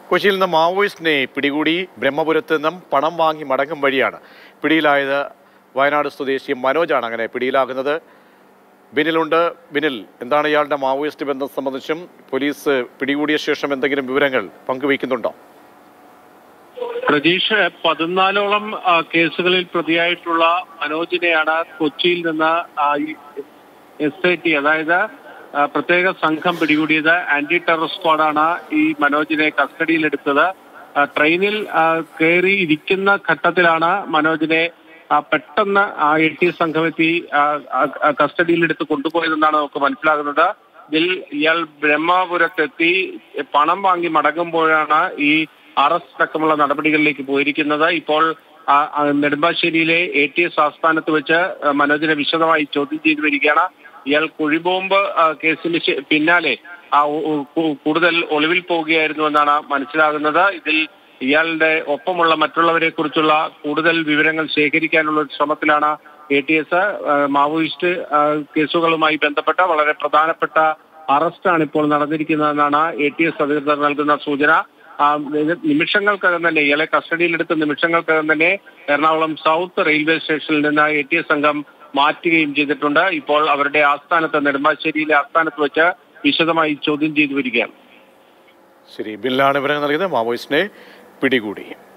കൊച്ചിയിൽ നിന്ന് മാവോയിസ്റ്റിനെ പിടികൂടി ബ്രഹ്മപുരത്ത് നിന്നും പണം വാങ്ങി മടങ്ങും വഴിയാണ് പിടിയിലായത് വയനാട് സ്വദേശി മനോജാണ് അങ്ങനെ പിടിയിലാകുന്നത് ബിനിലുണ്ട് ബിനിൽ എന്താണ് ഇയാളുടെ മാവോയിസ്റ്റ് ബന്ധം സംബന്ധിച്ചും പോലീസ് പിടികൂടിയ ശേഷം എന്തെങ്കിലും വിവരങ്ങൾ പങ്കുവയ്ക്കുന്നുണ്ടോ പ്രതീഷ് പതിനാലോളം ആ, കേസുകളിൽ പ്രതിയായിട്ടുള്ള മനോജിനെയാണ് കൊച്ചിയിൽ നിന്ന് എസ് ഐ ടി അതായത് ആ, പ്രത്യേക സംഘം പിടികൂടിയത് ആന്റി ടെറർ സ്ക്വാഡാണ് ഈ മനോജിനെ കസ്റ്റഡിയിലെടുത്തത് ആ, ട്രെയിനിൽ ആ, കയറി ഇരിക്കുന്ന ഘട്ടത്തിലാണ് മനോജിനെ ആ, പെട്ടെന്ന് ആ എ ടി സംഘം എത്തി ആ, ആ, ആ, കസ്റ്റഡിയിലെടുത്ത് കൊണ്ടുപോയതെന്നാണ് നമുക്ക് മനസ്സിലാകുന്നത് ഇതിൽ ഇയാൾ ബ്രഹ്മപുരത്തെത്തി പണം വാങ്ങി മടങ്ങുമ്പോഴാണ് ഈ അറസ്റ്റ് അടക്കമുള്ള നടപടികളിലേക്ക് പോയിരിക്കുന്നത് ഇപ്പോൾ ആ, ആ, നെടുമ്പാശ്ശേരിയിലെ എ ടി എസ് ആസ്ഥാനത്ത് വെച്ച് ആ, മനോജിനെ വിശദമായി ചോദ്യം ചെയ്തു വരികയാണ് ഇയാൾ കുഴിബോംബ് ആ, കേസിന് ശേ- പിന്നാലെ ആ, ഉ- ഉ- കു- കൂടുതൽ ഒളിവിൽ പോവുകയായിരുന്നു എന്നാണ് മനസ്സിലാകുന്നത് ഇതിൽ ഇയാളുടെ ഒപ്പമുള്ള മറ്റുള്ളവരെ കുറിച്ചുള്ള കൂടുതൽ വിവരങ്ങൾ ശേഖരിക്കാനുള്ള ഒരു ശ്രമത്തിലാണ് എ ടി എസ് മാവോയിസ്റ്റ് ആ, കേസുകളുമായി ബന്ധപ്പെട്ട വളരെ പ്രധാനപ്പെട്ട അറസ്റ്റാണ് ഇപ്പോൾ നടന്നിരിക്കുന്നതെന്നാണ് എ ടി എസ് അധികൃതർ നൽകുന്ന സൂചന ആ, നി- നിമിഷങ്ങൾക്കകം തന്നെ ഇയാളെ കസ്റ്റഡിയിലെടുത്ത നിമിഷങ്ങൾക്കകം തന്നെ എറണാകുളം സൗത്ത് റെയിൽവേ സ്റ്റേഷനിൽ നിന്ന് എ ടി എസ് സംഘം മാറ്റുകയും ചെയ്തിട്ടുണ്ട് ഇപ്പോൾ അവരുടെ ആസ്ഥാനത്ത് നെടുമ്പാശ്ശേരിയിലെ ആസ്ഥാനത്ത് വെച്ച് വിശദമായി ചോദ്യം ചെയ്തു വരികയാണ് ശരി ബില്ലാണ് വിവരങ്ങൾ നൽകിയത് മാവോയിസ്റ്റിനെ പിടികൂടി